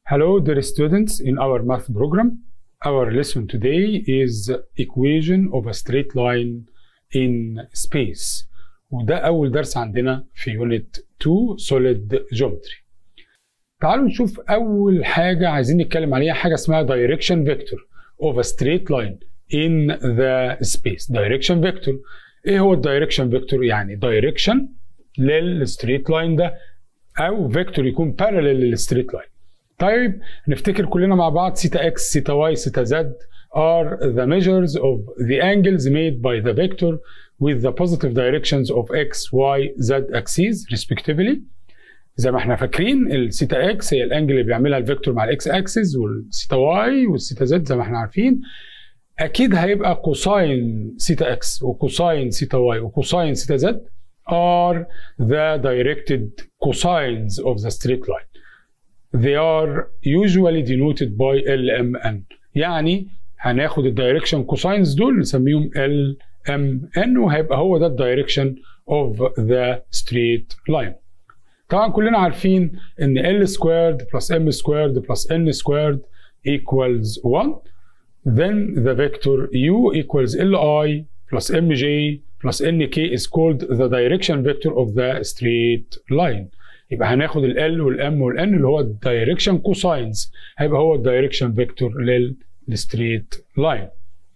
Hello, dear students. In our math program, our lesson today is equation of a straight line in space. وده أول درس عندنا في يونت 2 solid geometry. تعالوا نشوف أول حاجة عايزين نتكلم عليها حاجة اسمها direction vector of a straight line in the space. direction vector. إيه هو الدايركشن فيكتور؟ يعني direction للستريت لاين ده أو فيكتور يكون parallel للستريت لاين. طيب نفتكر كلنا مع بعض سيتا اكس سيتا واي سيتا زد are the measures of the angles made by the vector with the positive directions of x, y, z axes respectively. زي ما احنا فاكرين السيتا اكس هي الانجل اللي بيعملها الفيكتور مع الاكس اكسس والسيتا واي والسيتا زد زي ما احنا عارفين اكيد هيبقى كوساين سيتا اكس وكوساين سيتا واي وكوساين سيتا زد are the directed cosines of the straight line. they are usually denoted by LMN يعني هناخد الدايركشن كوساينز دول نسميهم LMN وهيبقى هو ده الدايركشن of the straight line طبعا كلنا عارفين ان L squared plus M squared plus N squared equals 1 then the vector U equals Li plus Mj plus Nk is called the direction vector of the straight line يبقى هناخد ال L وال M وال N اللي هو الدايركشن كوساينز هيبقى هو الدايركشن فيكتور للستريت لاين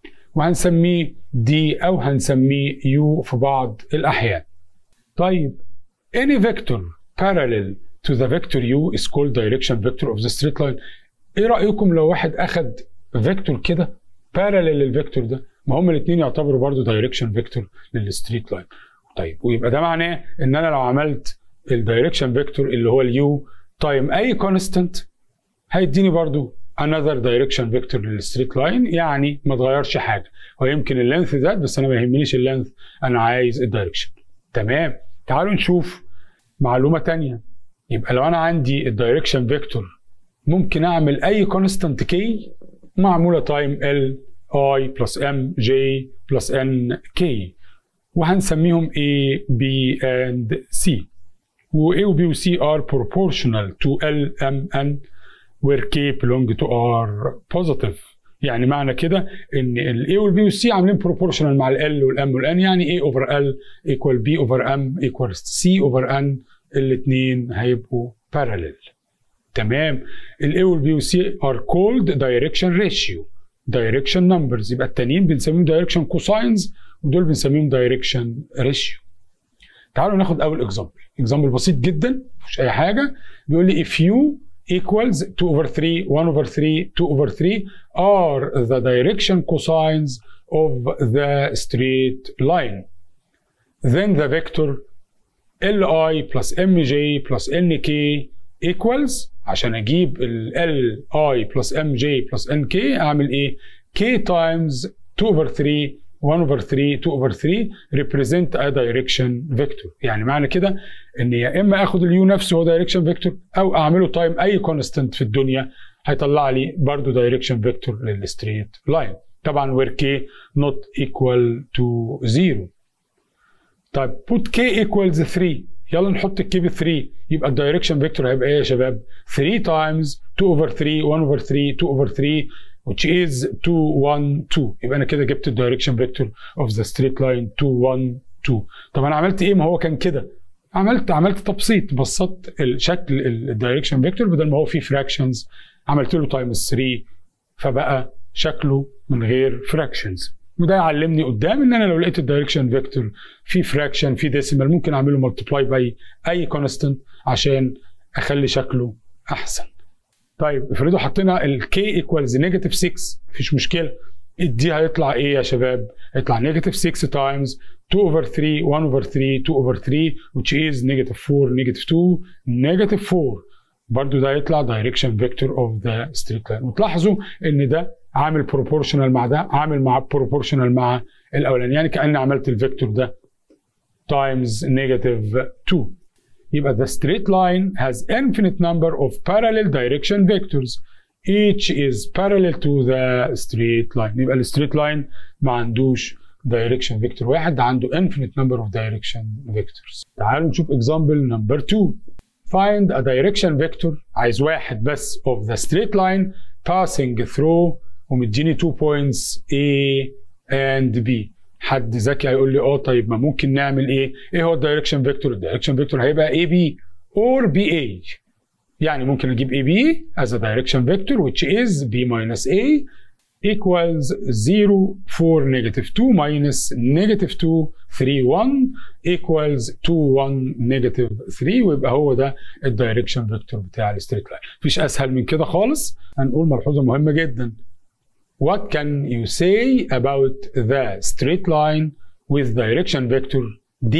وهنسميه دي او هنسميه يو في بعض الاحيان طيب any vector parallel to the vector u is called direction vector of the straight line ايه رايكم لو واحد اخد فيكتور كده parallel للفيكتور ده ما هما الاثنين يعتبروا برضو دايركشن فيكتور للستريت لاين طيب ويبقى ده معناه ان انا لو عملت الدايركشن فيكتور اللي هو اليو تايم اي كونستنت هيديني برضو another direction vector للستريت لاين يعني ما اتغيرش حاجه هو يمكن اللينث زاد بس انا ما يهمنيش اللينث انا عايز الدايركشن تمام تعالوا نشوف معلومه تانية يبقى لو انا عندي الدايركشن فيكتور ممكن اعمل اي كونستنت كي معموله تايم ال اي بلس ام جي بلس ان كي وهنسميهم A, B and C و A و B و C are proportional to L, M, N where K belong to R positive يعني معنى كده ان ال A وال B وال C عاملين proportional مع ال L وال M وال N يعني A over L equal B over M equals C over N الاثنين هيبقوا parallel تمام ال A وال B وال C are called direction ratio direction numbers يبقى التانيين بنسميهم direction cosines ودول بنسميهم direction ratio تعالوا ناخد اول اكزامبل اكزامبل بسيط جدا مش اي حاجه بيقول لي if u equals 2 over 3 1 over 3 2 over 3 are the direction cosines of the straight line then the vector li plus mj plus nk equals عشان اجيب ال li plus mj plus nk اعمل ايه k times 2 over 3 1 over 3 2 over 3 represent a direction vector يعني معنى كده ان يا اما اخد اليو نفسه هو direction vector او اعمله تايم اي constant في الدنيا هيطلع لي برضو direction vector للستريت لاين طبعا where k not equal to 0 طيب put k equals 3 يلا نحط الكي ب 3 يبقى الدايركشن فيكتور هيبقى ايه يا شباب 3 times 2 over 3 1 over 3 2 over 3 which is 2 1 2 يبقى انا كده جبت الدايركشن فيكتور اوف ذا ستريت لاين 2 1 2 طب انا عملت ايه ما هو كان كده عملت عملت تبسيط بسطت الشكل الدايركشن فيكتور بدل ما هو فيه فراكشنز عملت له تايمز 3 فبقى شكله من غير فراكشنز وده يعلمني قدام ان انا لو لقيت الدايركشن فيكتور في فراكشن في ديسيمال ممكن اعمله ملتبلاي باي اي كونستنت عشان اخلي شكله احسن طيب افرضوا حطينا الكي ايكوالز نيجاتيف 6 مفيش مشكله دي هيطلع ايه يا شباب؟ هيطلع نيجاتيف 6 تايمز 2 over 3 1 over 3 2 over 3 which is نيجاتيف 4 نيجاتيف 2 نيجاتيف 4 برضو ده يطلع دايركشن فيكتور اوف ذا ستريت لاين وتلاحظوا ان ده عامل بروبورشنال مع ده عامل مع بروبورشنال مع الاولاني يعني كاني عملت الفيكتور ده تايمز نيجاتيف 2 يبقى the straight line has infinite number of parallel direction vectors each is parallel to the straight line يبقى الستريت لاين ما عندوش direction vector واحد ده عنده infinite number of direction vectors تعالوا نشوف example number 2 find a direction vector عايز واحد بس of the straight line passing through ومديني two points A and B حد ذكي هيقول لي اه طيب ما ممكن نعمل ايه؟ ايه هو الدايركشن فيكتور؟ الدايركشن فيكتور هيبقى اي بي اور بي اي يعني ممكن اجيب اي بي as a direction vector which is b minus a equals 0 4 negative 2 minus negative 2 3 1 equals 2 1 negative 3 ويبقى هو ده الدايركشن فيكتور بتاع الستريت لاين مفيش اسهل من كده خالص هنقول ملحوظه مهمه جدا What can you say about the straight line with direction vector d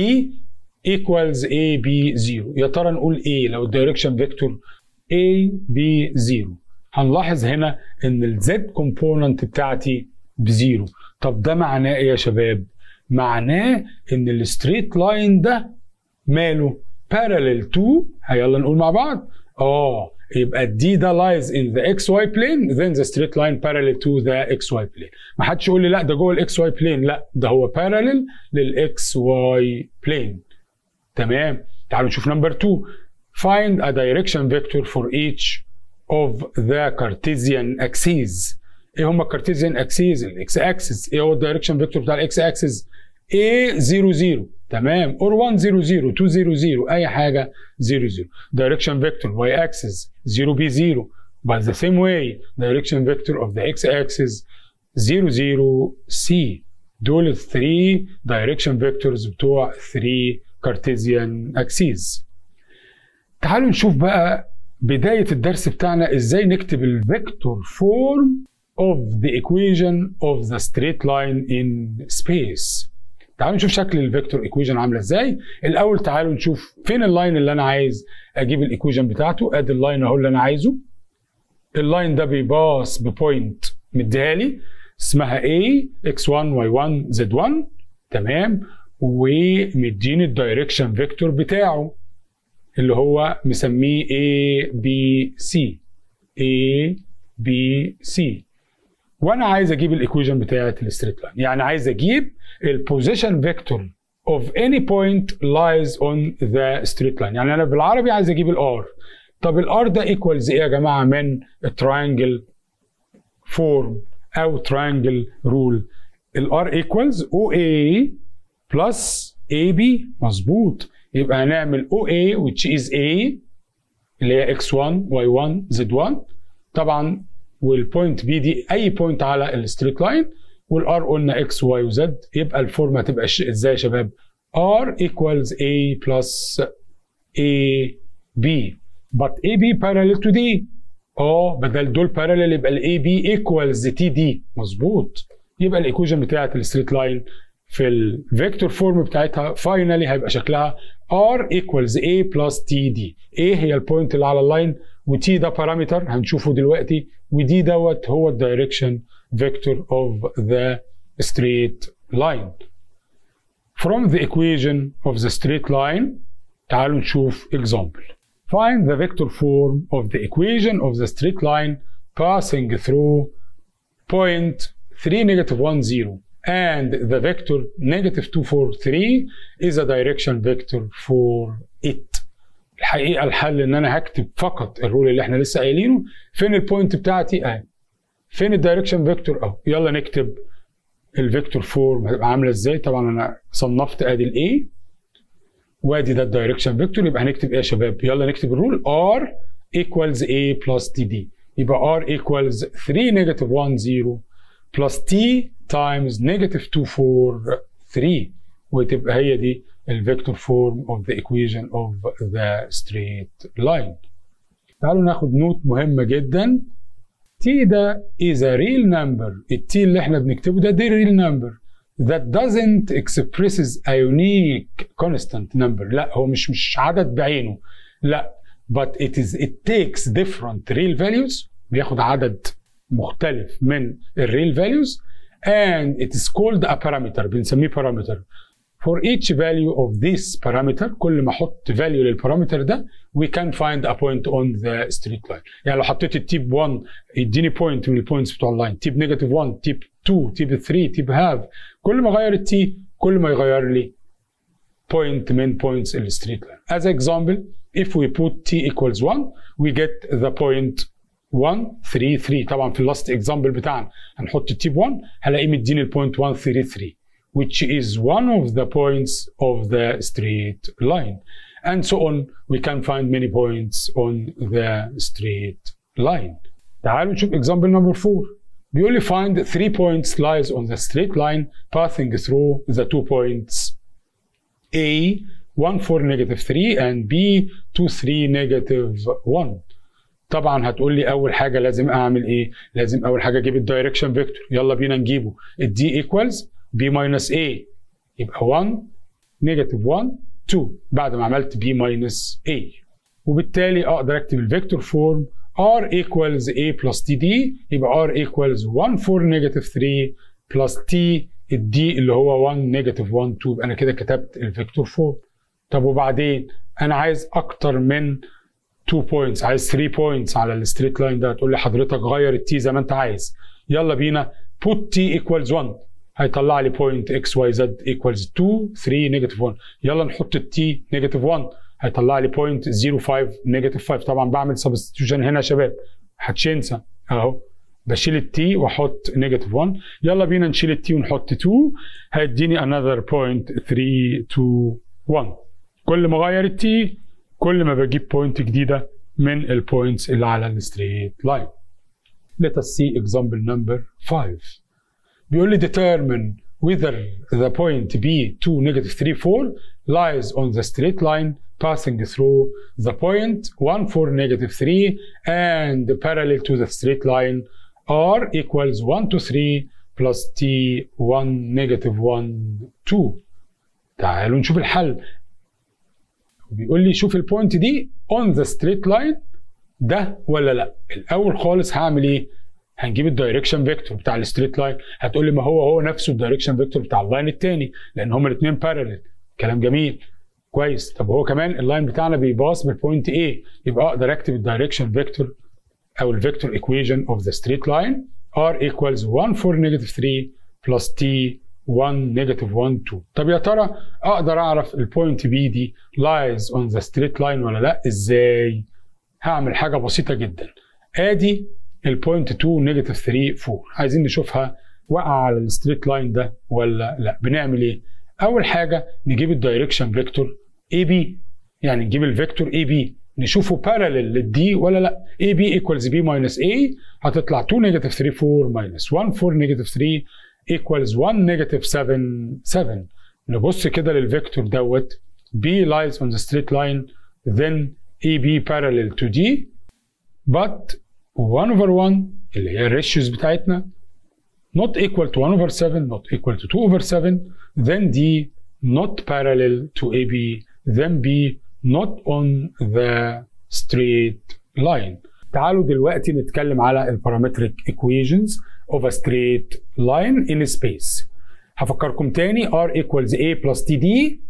equals a b 0 يا ترى نقول ايه لو الدايركشن فيكتور a b 0 هنلاحظ هنا ان الزد كومبوننت بتاعتي بزيرو طب ده معناه ايه يا شباب معناه ان الستريت لاين ده ماله parallel to يلا نقول مع بعض اه يبقى دي ده lies in the xy plane then the straight line parallel to the xy plane ما حدش يقول لي لا ده جوه الاكس واي plane لا ده هو parallel للاكس واي plane تمام تعالوا نشوف نمبر 2 find a direction vector for each of the Cartesian axes ايه هم الكارتيزيان اكسيز الاكس اكسس ايه هو الدايركشن فيكتور بتاع الاكس اكسس A 0 0 تمام or 1 0 0 2 0 0 اي حاجه 0 0 direction vector y axis 0 b 0 by the same way direction vector of the x axis 0 0 c دول ال 3 direction vectors بتوع 3 Cartesian axes تعالوا نشوف بقى بداية الدرس بتاعنا ازاي نكتب الفيكتور فورم of the equation of the straight line in space تعالوا نشوف شكل الفيكتور ايكويشن عامله ازاي الاول تعالوا نشوف فين اللاين اللي انا عايز اجيب الايكويشن بتاعته ادي اللاين اهو اللي انا عايزه اللاين ده بيباص ببوينت مديها لي اسمها A x1 y1 z1 تمام ومديني الدايركشن فيكتور بتاعه اللي هو مسميه A B C A B C وانا عايز اجيب الايكويشن بتاعه الستريت لاين يعني عايز اجيب البوزيشن فيكتور of any point lies on the straight line يعني انا بالعربي عايز اجيب الار طب الار ده ايكوالز ايه يا جماعه من التراينجل فورم او تراينجل رول الار ايكوالز او اي بلس اي بي مظبوط يبقى هنعمل او اي which is a اللي هي x1 y1 z1 طبعا والبوينت بي دي اي بوينت على الستريت لاين والار قلنا اكس واي وزد يبقى الفورمه هتبقى ازاي يا شباب r equals a plus a b but a b parallel to d اه بدل دول parallel يبقى ال a b equals t d مظبوط يبقى الايكويشن بتاعت الستريت لاين في الفيكتور فورم بتاعتها فاينالي هيبقى شكلها r equals a plus t d a هي البوينت اللي على اللاين وتي ده بارامتر هنشوفه دلوقتي ودي دوت هو الدايركشن vector of the straight line. From the equation of the straight line, تعالوا نشوف example. Find the vector form of the equation of the straight line passing through point 3 negative 1 0 and the vector negative 2 4 3 is a direction vector for it. الحقيقه الحل ان انا هكتب فقط الرول اللي احنا لسه قايلينه فين البوينت بتاعتي اهي فين الدايركشن فيكتور اهو يلا نكتب الفيكتور فورم هتبقى عامله ازاي طبعا انا صنفت ادي الاي وادي ده الدايركشن فيكتور يبقى هنكتب ايه يا شباب يلا نكتب الرول r equals a plus td يبقى r equals 3 negative 1 0 plus t times negative 2 4 3 وتبقى هي دي الفيكتور فورم of the equation of the straight line تعالوا ناخد نوت مهمة جدا t ده is a real number التي اللي احنا بنكتبه ده دي real number that doesn't expresses a unique constant number لا هو مش مش عدد بعينه لا but it is it takes different real values بياخد عدد مختلف من الريل values and it is called a parameter بنسميه parameter for each value of this parameter كل ما احط value للبارامتر ده we can find a point on the straight line يعني لو حطيت التيب 1 يديني point من البوينتس بتوع اللاين تيب نيجاتيف 1 تيب 2 تيب 3 تيب هاف كل ما اغير التي كل ما يغير لي point من points الستريت لاين as example if we put t equals 1 we get the point 1 3 3 طبعا في اللاست اكزامبل بتاعنا هنحط التي ب 1 هلاقيه مديني البوينت 1 3 3 which is one of the points of the straight line and so on we can find many points on the straight line تعالوا نشوف example number 4 بيقول لي find three points lies on the straight line passing through the two points A 1 4 negative 3 and B 2 3 negative 1 طبعا هتقول لي اول حاجه لازم اعمل ايه لازم اول حاجه اجيب الدايركشن فيكتور يلا بينا نجيبه الدي ايكوالز بي ماينس اي يبقى 1 نيجاتيف 1 2 بعد ما عملت بي ماينس اي وبالتالي اقدر اكتب الفيكتور فورم r equals a plus td يبقى r equals 1 4 negative 3 plus t الدي اللي هو 1 نيجاتيف 1 2 يبقى انا كده كتبت الفيكتور فورم طب وبعدين انا عايز اكتر من 2 بوينتس عايز 3 بوينتس على الستريت لاين ده تقول لي حضرتك غير التي زي ما انت عايز يلا بينا put t equals 1 هيطلع لي بوينت x y z equals 2 3 نيجاتيف 1 يلا نحط التي نيجاتيف 1 هيطلع لي بوينت 05 نيجاتيف 5 طبعا بعمل سبستيوشن هنا يا شباب محدش اهو بشيل التي واحط نيجاتيف 1 يلا بينا نشيل التي ونحط 2 هيديني another point 3 2 1 كل ما اغير التي كل ما بجيب بوينت جديده من البوينتس اللي على الستريت لاين let us see example number 5 بيقول لي determine whether the point B2 negative 3 4 lies on the straight line passing through the point 1 4 negative 3 and parallel to the straight line R equals 1 to 3 plus T 1 negative 1 2 تعالوا نشوف الحل بيقول لي شوف البوينت دي on the straight line ده ولا لا الاول خالص هعمل ايه هنجيب الدايركشن فيكتور بتاع الستريت لاين هتقول لي ما هو هو نفسه الدايركشن فيكتور بتاع اللاين الثاني لان هما الاثنين بارلل كلام جميل كويس طب هو كمان اللاين بتاعنا بيباص بالبوينت A يبقى اقدر اكتب الدايركشن فيكتور او الفيكتور ايكويشن اوف ذا ستريت لاين r equals 1 4 negative 3 plus t 1 negative 1 2 طب يا ترى اقدر اعرف البوينت B دي lies on the straight line ولا لا ازاي هعمل حاجه بسيطه جدا ادي البوينت 2 نيجاتيف 3 4 عايزين نشوفها واقعه على الستريت لاين ده ولا لا بنعمل ايه اول حاجه نجيب الدايركشن فيكتور اي بي يعني نجيب الفيكتور اي بي نشوفه بارالل للدي ولا لا اي بي ايكوالز بي ماينس اي هتطلع 2 نيجاتيف 3 4 ماينس 1 4 نيجاتيف 3 ايكوالز 1 نيجاتيف 7 7 نبص كده للفيكتور دوت B lies on the straight line then AB parallel to D but 1 over 1 اللي هي الريشيوز بتاعتنا not equal to 1 over 7 not equal to 2 over 7 then D not parallel to AB then B not on the straight line تعالوا دلوقتي نتكلم على البارامتريك equations of a straight line in space هفكركم تاني R equals A plus TD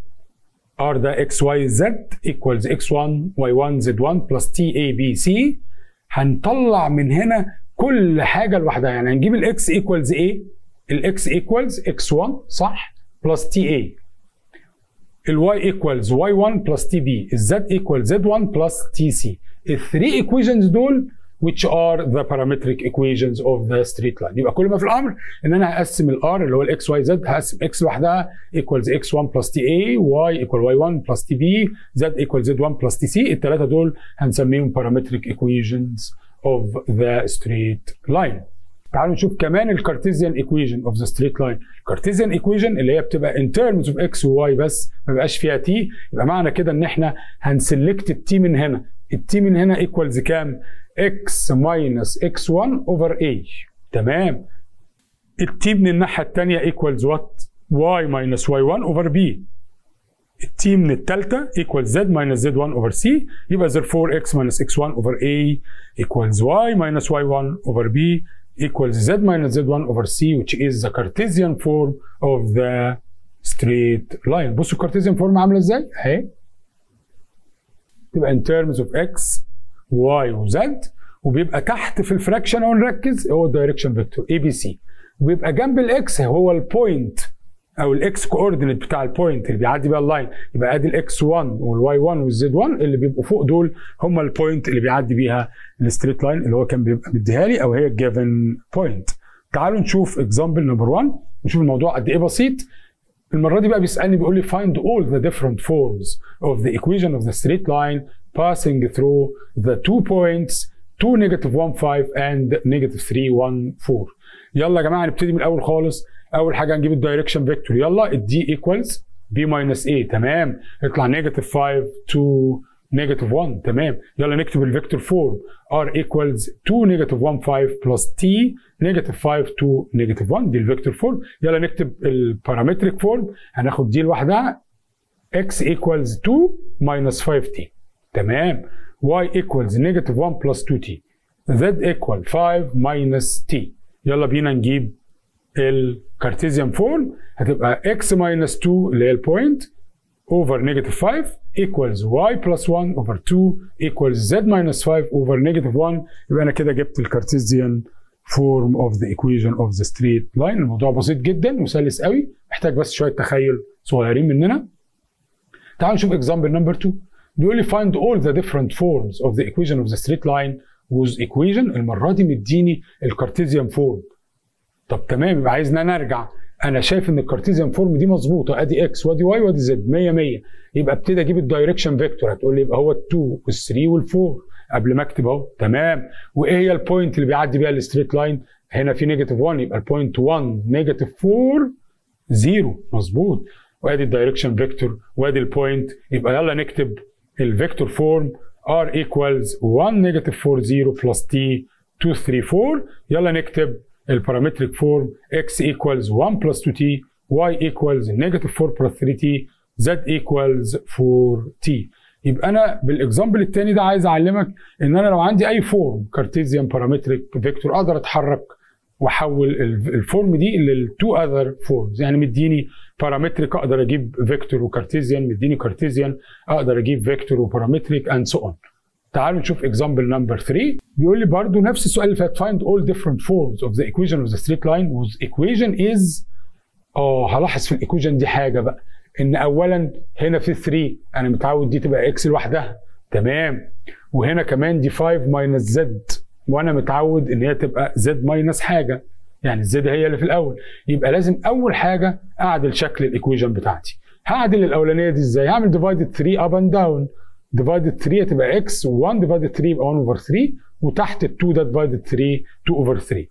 R ده x y z equals x1 y1 z1 plus t a b c هنطلع من هنا كل حاجه لوحدها يعني هنجيب الاكس ايكوالز ايه الاكس ايكوالز x1 صح بلس تي اي الواي ايكوالز y1 بلس تي بي الزد ايكوال z1 بلس تي سي الثري ايكويشنز دول which are the parametric equations of the straight line يبقى كل ما في الامر ان انا هقسم الار اللي هو الاكس واي زد هقسم اكس لوحدها equals x1 plus ta y equal y1 plus tb z equal z1 plus tc الثلاثه دول هنسميهم parametric equations of the straight line تعالوا نشوف كمان الكارتيزيان ايكويشن اوف ذا ستريت لاين الكارتيزيان ايكويشن اللي هي بتبقى ان ترمز اوف اكس وواي بس ما بيبقاش فيها تي يبقى معنى كده ان احنا هنسلكت التي من هنا التي من هنا ايكوالز كام x minus x1 over a تمام التي من الناحيه الثانيه equals what y minus y1 over b التي من الثالثه equals z minus z1 over c يبقى therefore x minus x1 over a equals y minus y1 over b equals z minus z1 over c which is the Cartesian form of the straight line بصوا الكارتيزيان فورم عامله ازاي اهي تبقى in terms of x y و z وبيبقى تحت في الفراكشن او نركز هو الدايركشن فيكتور اي بي سي وبيبقى جنب الاكس هو البوينت او الاكس كوردينيت بتاع البوينت اللي بيعدي بيها اللاين يبقى ادي الاكس 1 والواي 1 والزد 1 اللي بيبقوا فوق دول هم البوينت اللي بيعدي بيها الستريت لاين اللي هو كان بيبقى مديها لي او هي الجيفن بوينت تعالوا نشوف اكزامبل نمبر 1 نشوف الموضوع قد ايه بسيط المره دي بقى بيسالني بيقول لي find all the different forms of the equation of the straight line passing through the two points 2 negative 1 5 and negative 3 1 4 يلا يا جماعه نبتدي من الاول خالص اول حاجه هنجيب الدايركشن فيكتور يلا الدي ايكوالز بي ماينس اي تمام يطلع نيجاتيف 5 2 نيجاتيف 1 تمام يلا نكتب الفيكتور فورم ار ايكوالز 2 نيجاتيف 1 5 بلس تي نيجاتيف 5 2 نيجاتيف 1 دي الفيكتور فورم يلا نكتب البارامتريك فورم هناخد دي لوحدها x equals 2 minus 5t تمام y equals negative 1 plus 2t z equal 5 minus t يلا بينا نجيب الكارتيزيان فورم هتبقى x minus 2 اللي هي البوينت over negative 5 equals y plus 1 over 2 equals z minus 5 over negative 1 يبقى انا كده جبت الكارتيزيان form of the equation of the straight line الموضوع بسيط جدا وسلس قوي محتاج بس شويه تخيل صغيرين مننا تعالوا نشوف example number 2 بيقول لي find all the different forms of the equation of the straight line whose equation المره دي مديني الكارتيزيان فورم طب تمام يبقى عايزنا نرجع انا شايف ان الكارتيزيان فورم دي مظبوطه ادي اكس وادي واي وادي زد 100 100 يبقى ابتدي اجيب الدايركشن فيكتور هتقول لي يبقى هو ال2 وال3 وال4 قبل ما اكتب اهو تمام وايه هي البوينت اللي بيعدي بيها الستريت لاين هنا في نيجاتيف 1 يبقى البوينت 1 نيجاتيف 4 0 مظبوط وادي الدايركشن فيكتور وادي البوينت يبقى يلا نكتب الفيكتور فورم r equals 1 negative 4 0 plus t 2 3 4 يلا نكتب البارامتريك فورم x equals 1 plus 2t y equals negative 4 plus 3t z equals 4t يبقى انا بالاكزامبل الثاني ده عايز اعلمك ان انا لو عندي اي فورم كارتيزيان بارامتريك فيكتور اقدر اتحرك واحول الفورم دي للتو اذر فورمز يعني مديني بارامتريك اقدر اجيب فيكتور وكارتيزيان مديني كارتيزيان اقدر اجيب فيكتور وبارامتريك اند سو اون تعالوا نشوف اكزامبل نمبر 3 بيقول لي برضو نفس السؤال اللي فات find all different forms of the equation of the straight line whose equation is اه هلاحظ في الايكويشن دي حاجه بقى ان اولا هنا في 3 انا متعود دي تبقى اكس لوحدها تمام وهنا كمان دي 5 ماينس زد وانا متعود ان هي تبقى زد ماينس حاجه يعني الزد هي اللي في الاول يبقى لازم اول حاجه اعدل شكل الايكويشن بتاعتي هعدل الاولانيه دي ازاي هعمل ديفايدد 3 اب اند داون ديفايدد 3 هتبقى اكس 1 ديفايدد 3 يبقى 1 اوفر 3 وتحت ال 2 ده ديفايدد 3 2 اوفر 3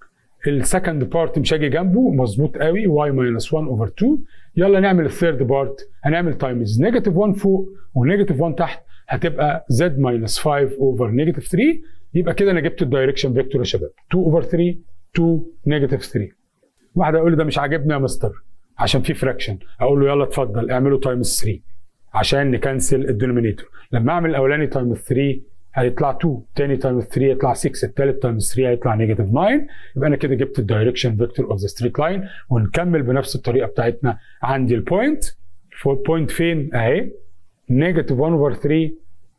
السكند بارت مش هاجي جنبه مظبوط قوي y ماينس 1 اوفر 2 يلا نعمل الثيرد بارت هنعمل تايمز نيجاتيف 1 فوق ونيجاتيف 1 تحت هتبقى z ماينس 5 اوفر نيجاتيف 3 يبقى كده انا جبت الدايركشن فيكتور يا شباب 2 اوفر 3 2 نيجاتيف 3 واحد هيقول لي ده مش عاجبني يا مستر عشان في فراكشن اقول له يلا اتفضل اعمله تايمز 3 عشان نكنسل الدينومينيتور لما اعمل الاولاني تايمز 3 هيطلع 2 تاني تايمز 3 هيطلع 6 التالت تايمز 3 هيطلع نيجاتيف 9 يبقى انا كده جبت الدايركشن فيكتور اوف ذا ستريت لاين ونكمل بنفس الطريقه بتاعتنا عندي البوينت بوينت فين اهي نيجاتيف 1 اوفر 3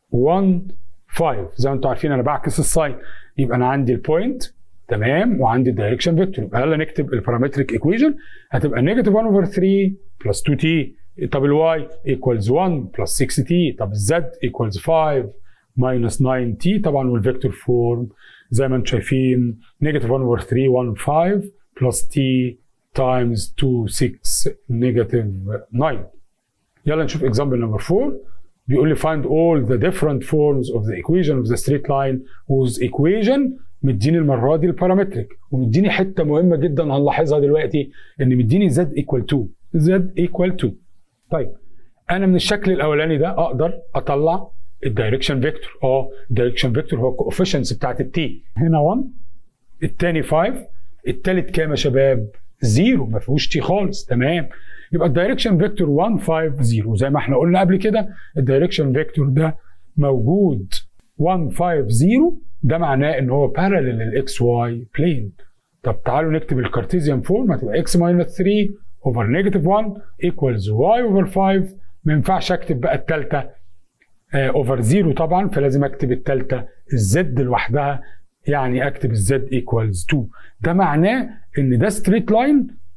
1 5 زي ما انتم عارفين انا بعكس الساين يبقى انا عندي البوينت تمام وعندي الدايركشن فيكتور يبقى يلا نكتب البارامتريك ايكويشن هتبقى نيجاتيف 1 اوفر 3 بلس 2 تي طب الواي ايكوالز 1 بلس 6 تي طب الزد ايكوالز 5 ماينس 9 تي طبعا والفيكتور فورم زي ما انتم شايفين نيجاتيف 1 اوفر 3 1 5 بلس تي تايمز 2 6 نيجاتيف 9 يلا نشوف اكزامبل نمبر 4 بيقول لي find all the different forms of the equation of the straight line whose equation مديني المره دي البارامتريك ومديني حته مهمه جدا هنلاحظها دلوقتي ان مديني z equal 2 z equal 2 طيب انا من الشكل الاولاني ده اقدر اطلع الدايركشن فيكتور اه الدايركشن فيكتور هو الكوفيشنس بتاعت التي هنا 1 الثاني 5 الثالث كام يا شباب؟ زيرو ما فيهوش تي خالص تمام يبقى الدايركشن فيكتور 1 5 0 زي ما احنا قلنا قبل كده الدايركشن فيكتور ده موجود 1 5 0 ده معناه ان هو بارالل للاكس واي بلين طب تعالوا نكتب الكارتيزيان فورم هتبقى اكس ماينس 3 اوفر نيجاتيف 1 ايكوالز واي اوفر 5 ما ينفعش اكتب بقى الثالثه اوفر 0 طبعا فلازم اكتب الثالثه الزد لوحدها يعني اكتب الزد ايكوالز 2 ده معناه ان ده ستريت لاين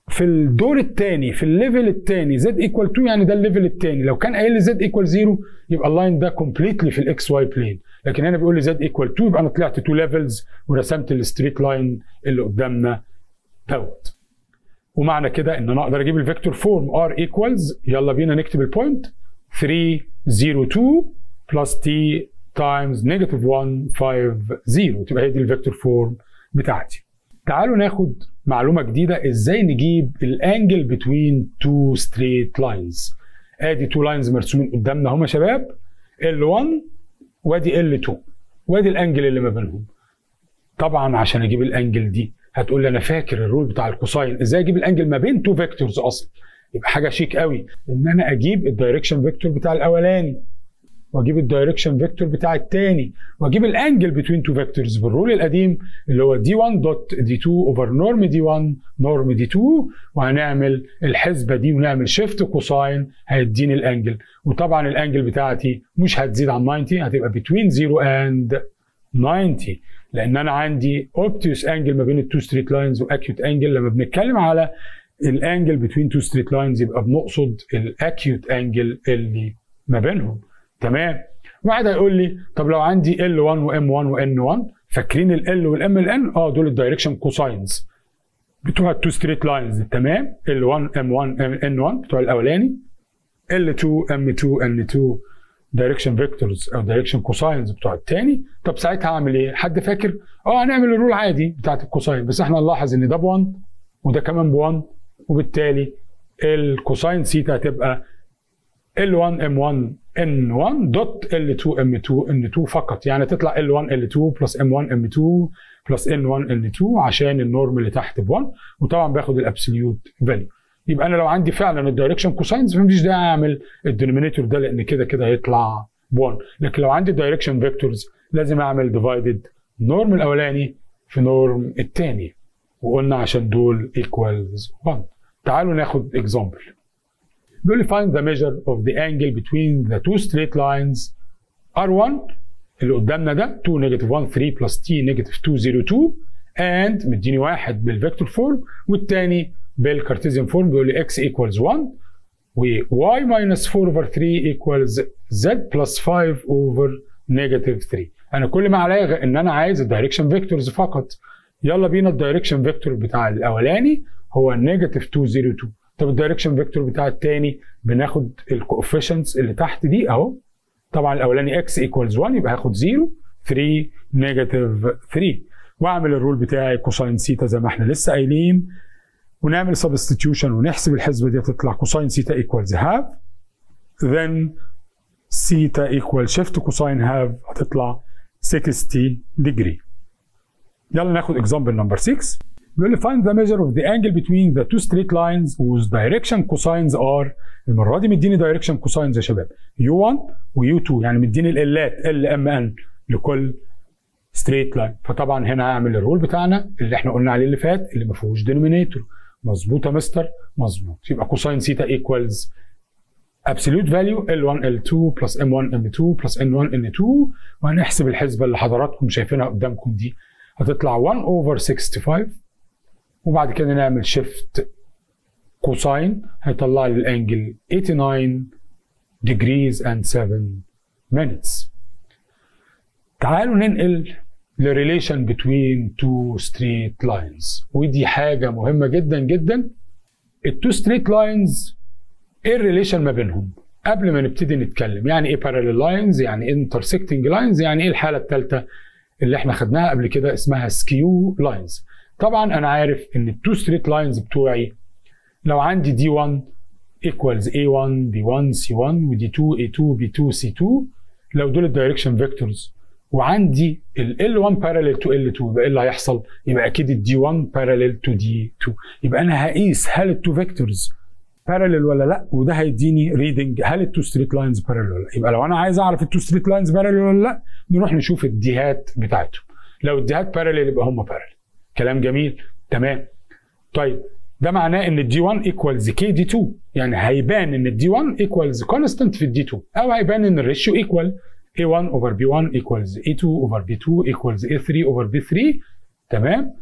في الدور الثاني في الليفل الثاني زد ايكوال 2 يعني ده الليفل الثاني لو كان قايل لي زد ايكوال 0 يبقى اللاين ده كومبليتلي في الاكس واي بلين لكن هنا بيقول لي زد ايكوال 2 يبقى انا طلعت 2 ليفلز ورسمت الستريت لاين اللي قدامنا دوت ومعنى كده ان انا اقدر اجيب الفيكتور فورم ار ايكوالز يلا بينا نكتب البوينت 3 0 2 بلس تي تايمز نيجاتيف 1 5 0 تبقى هي دي الفيكتور فورم بتاعتي تعالوا ناخد معلومه جديده ازاي نجيب الانجل بتوين تو ستريت لاينز ادي تو لاينز مرسومين قدامنا هما شباب L1 وادي L2 وادي الانجل اللي ما بينهم طبعا عشان اجيب الانجل دي هتقول لي انا فاكر الرول بتاع الكوساين ازاي اجيب الانجل ما بين تو فيكتورز اصلا يبقى حاجه شيك قوي ان انا اجيب الدايركشن فيكتور بتاع الاولاني واجيب الدايركشن فيكتور بتاع الثاني واجيب الانجل بتوين تو فيكتورز بالرول القديم اللي هو دي 1 دوت دي 2 اوفر نورم دي 1 نورم دي 2 وهنعمل الحسبه دي ونعمل شيفت كوساين هيديني الانجل وطبعا الانجل بتاعتي مش هتزيد عن 90 هتبقى بتوين 0 اند 90 لان انا عندي اوبتيوس انجل ما بين التو ستريت لاينز واكيوت انجل لما بنتكلم على الانجل بتوين تو ستريت لاينز يبقى بنقصد الاكيوت انجل اللي ما بينهم تمام واحد هيقول لي طب لو عندي L1 وM1 وN1 فاكرين ال L والM ال N اه دول الدايركشن كوساينز بتوع التو ستريت لاينز تمام L1 M1 N1 بتوع الاولاني L2 M2 N2 دايركشن فيكتورز او دايركشن كوساينز بتوع الثاني طب ساعتها هعمل ايه؟ حد فاكر؟ اه هنعمل الرول عادي بتاعت الكوساين بس احنا نلاحظ ان ده ب 1 وده كمان ب 1 وبالتالي الكوساين سيتا هتبقى L1 M1 N1 دوت L2 M2 N2 فقط يعني تطلع L1 L2 بلس M1 M2 بلس N1 N2 عشان النورم اللي تحت ب 1 وطبعا باخد الابسوليوت فاليو يبقى انا لو عندي فعلا الدايركشن كوساينز فمفيش داعي اعمل الدينومينيتور ده لان كده كده هيطلع ب 1 لكن لو عندي دايركشن فيكتورز لازم اعمل ديفايدد نورم الاولاني في نورم الثاني وقلنا عشان دول ايكوالز 1 تعالوا ناخد اكزامبل بيقول لي find the measure of the angle between the two straight lines R1 اللي قدامنا ده 2 نيجاتيف 1 3 بلس t نيجاتيف 2 0 2 and مديني واحد بالفيكتور فورم والتاني بالكارتيزيان فورم بيقول لي x equals 1 و y minus 4 over 3 equals z plus 5 over negative 3 انا كل ما عليا ان انا عايز الدايركشن فيكتورز فقط يلا بينا الدايركشن فيكتور بتاع الاولاني هو نيجاتيف 2 0 2 طب الدايركشن فيكتور بتاع الثاني بناخد الكوفيشنتس اللي تحت دي اهو طبعا الاولاني x equals 1 يبقى هاخد 0 3 نيجاتيف 3 واعمل الرول بتاعي كوساين سيتا زي ما احنا لسه قايلين ونعمل سبستيتيوشن ونحسب الحسبه دي تطلع كوساين سيتا ايكوالز هاف then سيتا ايكوال شيفت كوساين هاف هتطلع 60 degree يلا ناخد example number 6 بيقول لي find the measure of the angle between the two straight lines whose direction cosines are المره دي مديني direction cosines يا شباب u1 و u2 يعني مديني الالات ال ام ان لكل straight line فطبعا هنا هعمل الرول بتاعنا اللي احنا قلنا عليه اللي فات اللي ما فيهوش denominator مظبوط يا مستر مظبوط يبقى كوساين سيتا ايكوالز absolute value L1 L2 plus M1 M2 plus N1 N2 وهنحسب الحسبة اللي حضراتكم شايفينها قدامكم دي هتطلع 1 over 65 وبعد كده نعمل شيفت كوساين هيطلع لي الانجل 89 degrees and 7 minutes تعالوا ننقل لريليشن between two straight lines ودي حاجة مهمة جدا جدا التو ستريت لاينز ايه الريليشن ما بينهم قبل ما نبتدي نتكلم يعني ايه parallel lines يعني ايه intersecting lines يعني ايه الحالة الثالثة اللي احنا خدناها قبل كده اسمها سكيو لاينز طبعا انا عارف ان التو ستريت لاينز بتوعي لو عندي دي 1 equals A1 B1 C1 ودي 2 A2 B2 C2 لو دول الدايركشن فيكتورز وعندي ال L1 parallel to L2 يبقى ايه اللي هيحصل؟ يبقى اكيد ال D1 parallel to D2 يبقى انا هقيس هل التو فيكتورز بارلل ولا لا وده هيديني ريدنج هل التو ستريت لاينز بارلل ولا لا يبقى لو انا عايز اعرف التو ستريت لاينز بارلل ولا لا نروح نشوف الديهات بتاعتهم لو الديهات بارلل يبقى هم بارلل كلام جميل تمام طيب ده معناه ان الدي 1 ايكوالز كي دي 2 يعني هيبان ان الدي 1 ايكوالز كونستنت في الدي 2 او هيبان ان الريشيو ايكوال A1 over B1 equals A2 over B2 equals A3 over B3 تمام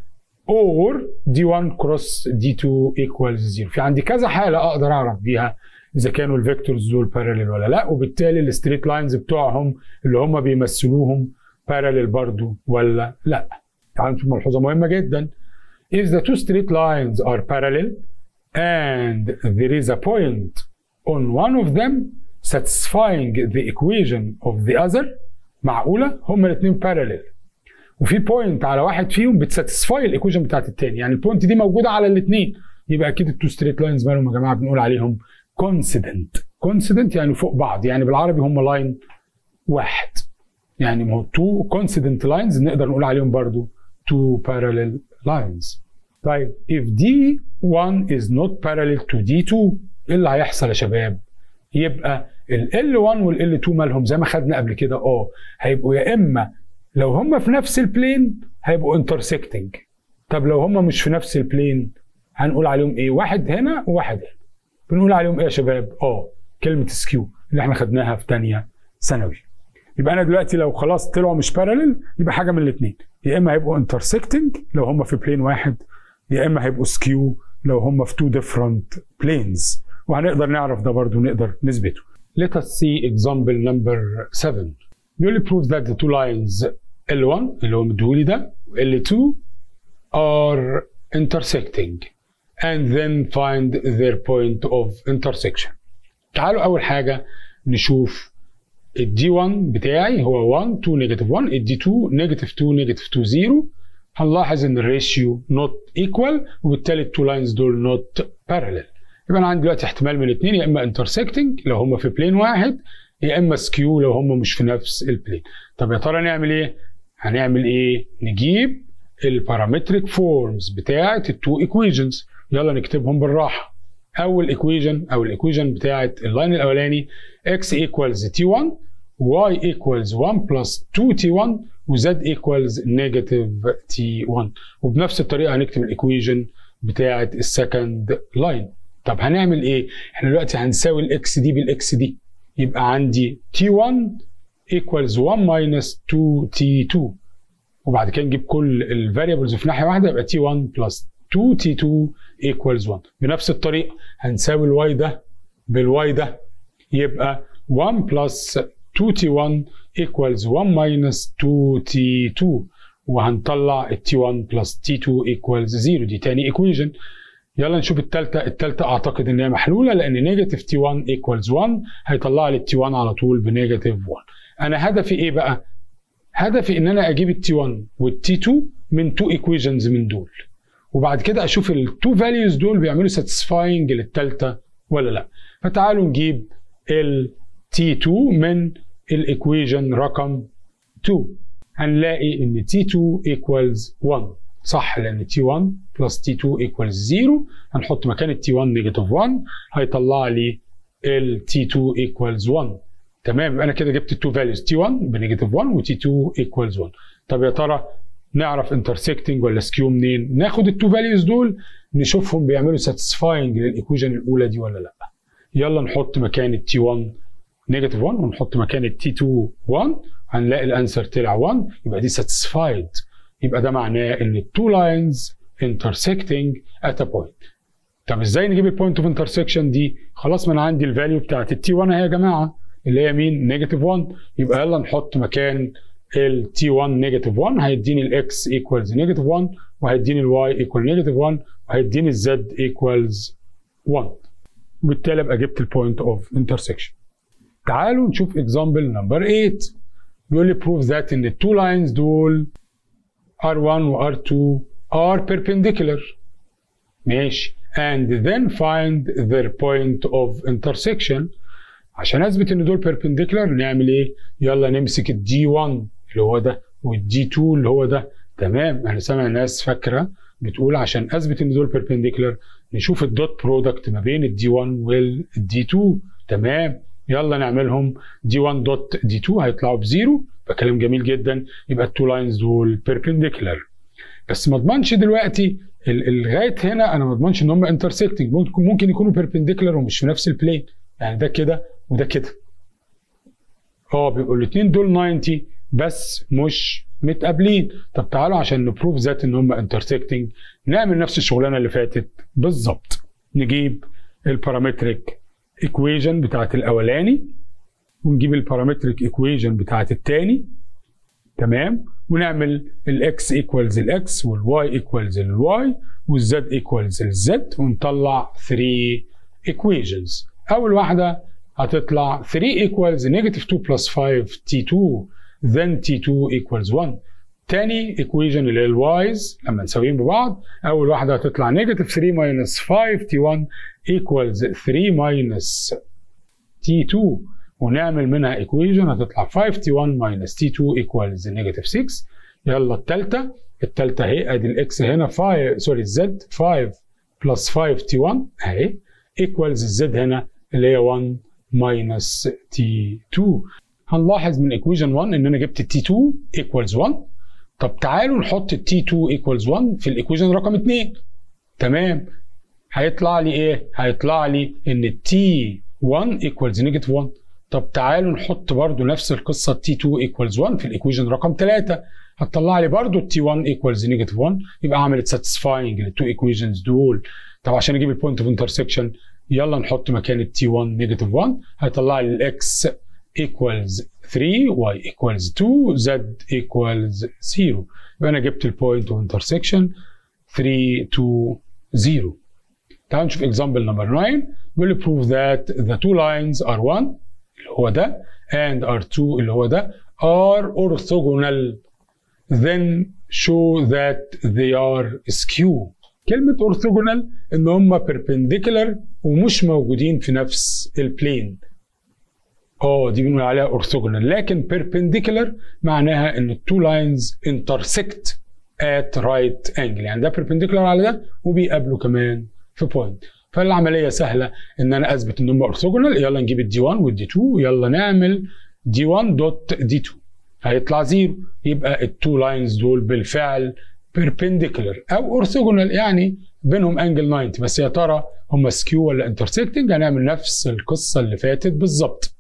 or d1 cross d2 equals 0 في عندي كذا حاله اقدر اعرف بيها اذا كانوا الفيكتورز دول بارالل ولا لا وبالتالي الستريت لاينز بتوعهم اللي هم بيمثلوهم بارالل برضو ولا لا تعالوا نشوف ملحوظه مهمه جدا if the two straight lines are parallel and there is a point on one of them satisfying the equation of the other معقوله هما الاثنين parallel وفي بوينت على واحد فيهم بتساتسفاي الايكويشن بتاعت الثاني يعني البوينت دي موجوده على الاثنين يبقى اكيد التو ستريت لاينز مالهم يا جماعه بنقول عليهم كونسيدنت كونسيدنت يعني فوق بعض يعني بالعربي هم لاين واحد يعني ما هو تو كونسيدنت لاينز نقدر نقول عليهم برضو تو parallel lines طيب if D1 is not parallel to D2 ايه اللي هيحصل يا شباب؟ يبقى ال L1 وال L2 مالهم زي ما خدنا قبل كده اه هيبقوا يا اما لو هم في نفس البلين هيبقوا انترسكتنج طب لو هم مش في نفس البلين هنقول عليهم ايه؟ واحد هنا وواحد هنا بنقول عليهم ايه يا شباب؟ اه كلمه سكيو اللي احنا خدناها في ثانيه ثانوي يبقى انا دلوقتي لو خلاص طلعوا مش بارالل يبقى حاجه من الاثنين يا اما هيبقوا انترسكتنج لو هم في بلين واحد يا اما هيبقوا سكيو لو هم في تو ديفرنت بلينز وهنقدر نعرف ده برضو نقدر نثبته Let us see example number 7 بيقول لي prove that the two lines L1 اللي هو مديهولي ده و L2 are intersecting and then find their point of intersection تعالوا أول حاجة نشوف الدي 1 بتاعي هو 1 2 نيجاتيف 1 الدي 2 نيجاتيف 2 نيجاتيف 2 0 هنلاحظ ان الريشيو نوت ايكوال وبالتالي التو لاينز دول نوت بارلل يبقى انا عندي دلوقتي احتمال من الاثنين يا اما انترسكتنج لو هم في بلين واحد يا اما سكيو لو هم مش في نفس البلين طب يا ترى نعمل ايه هنعمل ايه نجيب البارامتريك فورمز بتاعه التو ايكويشنز يلا نكتبهم بالراحه اول ايكويشن او الايكويشن بتاعه اللاين الاولاني x equals t1 y equals 1 plus 2t1 و z equals negative t1 وبنفس الطريقه هنكتب الايكويشن بتاعه السكند لاين طب هنعمل ايه احنا دلوقتي هنساوي الاكس دي بالاكس دي يبقى عندي t1 equals 1 minus 2t2 وبعد كده نجيب كل الفاريبلز في ناحيه واحده يبقى t1 plus 2t2 equals 1 بنفس الطريقه هنساوي الواي ده بالواي ده يبقى 1 plus 2t1 equals 1 minus 2t2 وهنطلع ال t1 plus t2 equals 0 دي تاني equation يلا نشوف التالتة التالتة اعتقد ان هي محلولة لان نيجاتيف t1 equals 1 هيطلع لي t1 على طول بنيجاتيف 1 انا هدفي ايه بقى؟ هدفي ان انا اجيب التي1 والتي2 من تو equations من دول وبعد كده اشوف التو فاليوز دول بيعملوا ساتيسفاينج للتالتة ولا لا فتعالوا نجيب ال T2 من الايكويجن رقم 2 هنلاقي ان T2 equals 1 صح لان T1 plus T2 equals 0 هنحط مكان ال T1 نيجاتيف 1 هيطلع لي ال T2 equals 1 تمام يبقى انا كده جبت التو فاليوز T1 بنيجاتيف 1 و T2 equals 1 طب يا ترى نعرف انترسكتنج ولا سكيو منين ناخد التو فاليوز دول نشوفهم بيعملوا ساتيسفاينج للايكويجن الاولى دي ولا لا يلا نحط مكان التي 1 نيجاتيف 1 ونحط مكان التي 2 1 هنلاقي الانسر طلع 1 يبقى دي ساتيسفايد يبقى ده معناه ان التو لاينز intersecting at a point طب ازاي نجيب البوينت اوف انترسكشن دي خلاص ما انا عندي الفاليو بتاعت التي 1 اهي يا جماعه اللي هي مين نيجاتيف 1 يبقى يلا نحط مكان ال t1 نيجاتيف 1 هيديني الاكس ايكوالز نيجاتيف 1 وهيديني الواي ايكوال نيجاتيف 1 وهيديني الزد ايكوالز 1 وبالتالي ابقى جبت البوينت اوف انترسكشن تعالوا نشوف اكزامبل نمبر 8 بيقول لي prove that ان التو لاينز دول R1 و R2 are perpendicular ماشي and then find their point of intersection عشان اثبت ان دول perpendicular نعمل ايه؟ يلا نمسك الدي 1 اللي هو ده والدي 2 اللي هو ده تمام انا سامع ناس فاكره بتقول عشان اثبت ان دول perpendicular نشوف الدوت برودكت ما بين الدي 1 والدي 2 تمام يلا نعملهم دي 1 دوت دي 2 هيطلعوا بزيرو فكلام جميل جدا يبقى التو لاينز دول perpendicular بس ما اضمنش دلوقتي لغايه هنا انا ما اضمنش ان هم انترسكتنج ممكن ممكن يكونوا بيربنديكولار ومش في نفس البلين يعني ده كده وده كده اه بيبقوا الاثنين دول 90 بس مش متقابلين طب تعالوا عشان نبروف ذات ان هم انترسكتنج نعمل نفس الشغلانه اللي فاتت بالظبط نجيب البارامتريك ايكويجن بتاعت الاولاني ونجيب البارامتريك ايكويجن بتاعت التاني تمام ونعمل الاكس ايكوالز الاكس والواي ايكوالز الواي والزد ايكوالز الزد ونطلع 3 ايكويجنز اول واحده هتطلع 3 equals negative 2 plus 5 t2 then t2 equals 1 تاني equation اللي هي الوايز لما نساويهم ببعض اول واحده هتطلع negative 3 minus 5 t1 equals 3 minus t2 ونعمل منها equation هتطلع 5 t1 minus t2 equals negative 6 يلا التالتة التالتة اهي ادي الاكس هنا 5 سوري الزد 5 plus 5 t1 اهي equals الزد هنا اللي هي 1 minus t2 هنلاحظ من equation 1 ان انا جبت t2 equals 1 طب تعالوا نحط t2 equals 1 في الايكويشن رقم 2 تمام هيطلع لي ايه؟ هيطلع لي ان t1 equals negative 1 طب تعالوا نحط برضو نفس القصه t2 equals 1 في الايكويشن رقم 3 هتطلع لي برضو t1 equals negative 1 يبقى عملت satisfying للتو ايكويشنز دول طب عشان اجيب البوينت اوف انترسكشن يلا نحط مكان ال t1 نيجاتيف 1 هيطلع لي الاكس equals 3 y equals 2 z equals 0 يبقى انا جبت البوينت اوف انترسكشن 3 2 0 تعالوا نشوف example number 9 will prove that the two lines are one اللي هو ده and are two اللي هو ده are orthogonal then show that they are skew كلمة orthogonal ان هم perpendicular ومش موجودين في نفس البلين اه دي بنقول عليها orthogonal لكن perpendicular معناها ان التو لاينز intersect at right angle يعني ده perpendicular على ده وبيقابلوا كمان في point فالعمليه سهله ان انا اثبت ان هم orthogonal يلا نجيب الدي 1 والدي 2 يلا نعمل دي 1 دوت دي 2 هيطلع زيرو يبقى التو لاينز دول بالفعل perpendicular او orthogonal يعني بينهم انجل 90 بس يا ترى هم سكيو ولا انترسكتنج هنعمل نفس القصه اللي فاتت بالظبط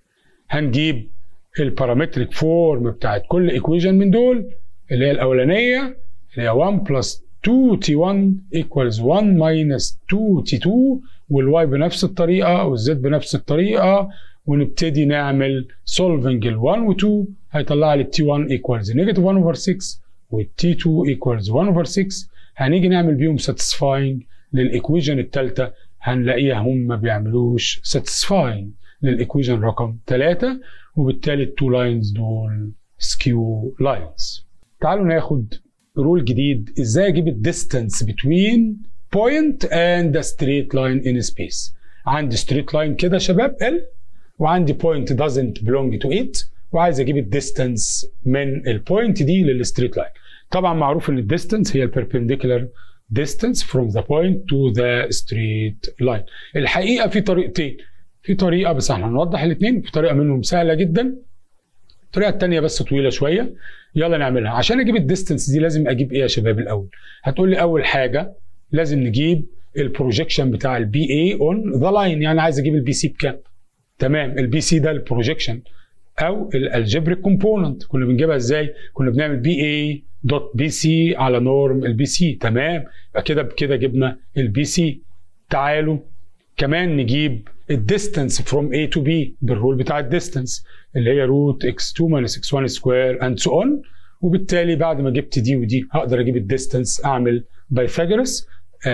هنجيب البارامتريك فورم بتاعت كل ايكويشن من دول اللي هي الاولانيه اللي هي 1 بلس 2 تي 1 equals 1 minus 2 تي 2 والواي بنفس الطريقه والزد بنفس الطريقه ونبتدي نعمل solving ال 1 و 2 هيطلع لي تي 1 equals negative 1 over 6 والتي 2 equals 1 over 6 هنيجي نعمل بيهم satisfying للايكويشن الثالثه هنلاقيها هم ما بيعملوش satisfying للايكويشن رقم 3 وبالتالي التو لاينز دول سكيو لاينز تعالوا ناخد رول جديد ازاي اجيب الديستانس بتوين بوينت اند ستريت لاين ان سبيس عندي ستريت لاين كده يا شباب ال وعندي بوينت doesn't belong to it وعايز اجيب الديستانس من البوينت دي للستريت لاين طبعا معروف ان الديستانس هي البربنديكولار distance from the point to the straight line الحقيقه في طريقتين في طريقه بس احنا هنوضح الاثنين في طريقه منهم سهله جدا الطريقه الثانيه بس طويله شويه يلا نعملها عشان اجيب الديستنس دي لازم اجيب ايه يا شباب الاول هتقول لي اول حاجه لازم نجيب البروجيكشن بتاع البي اي اون ذا لاين يعني عايز اجيب البي سي بكام تمام البي سي ده البروجيكشن او الالجبريك كومبوننت كنا بنجيبها ازاي كنا بنعمل بي اي دوت بي سي على نورم البي سي تمام يبقى كده بكده جبنا البي سي تعالوا كمان نجيب الديستانس فروم A to B بالرول بتاع الديستانس اللي هي روت x2 minus x1 سكوير اند سو اون وبالتالي بعد ما جبت دي ودي هقدر اجيب الديستانس اعمل بايثاغورس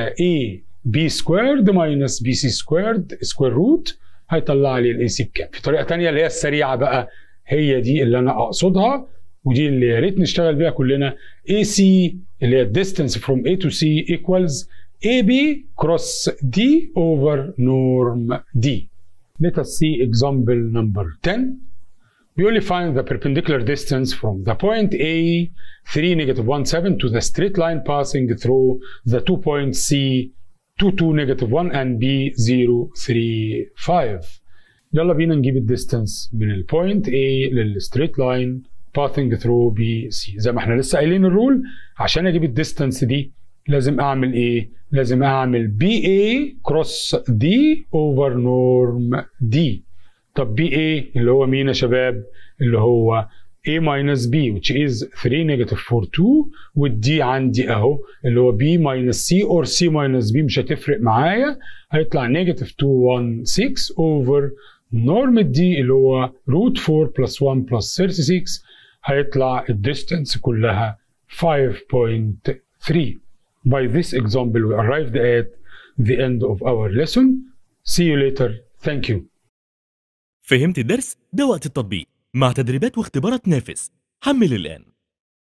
A B سكويرد minus B C سكويرد سكوير روت هيطلع لي الاي سي بكام في طريقه ثانيه اللي هي السريعه بقى هي دي اللي انا اقصدها ودي اللي يا ريت نشتغل بيها كلنا AC اللي هي distance from A to C equals AB cross D over norm D. Let us see example number 10. We only find the perpendicular distance from the point A 3 negative 1 7 to the straight line passing through the two points C 2 2 negative 1 and B 0 3 5. يلا بينا نجيب الديستانس من البوينت A للستريت لاين passing through B C زي ما احنا لسه قايلين الرول عشان اجيب الديستانس دي لازم اعمل ايه؟ لازم اعمل بي اي كروس دي اوفر نورم دي طب بي اي اللي هو مين يا شباب؟ اللي هو A minus B which is 3 negative 4 2 والدي عندي اهو اللي هو B minus C or C minus B مش هتفرق معايا هيطلع negative 2 1 6 over نورم الدي اللي هو root 4 plus 1 plus 36 هيطلع الديستانس كلها 5.3 By this example we arrived at the end of our lesson. See you later. Thank you. فهمت الدرس؟ ده وقت التطبيق مع تدريبات واختبارات نافس حمل الآن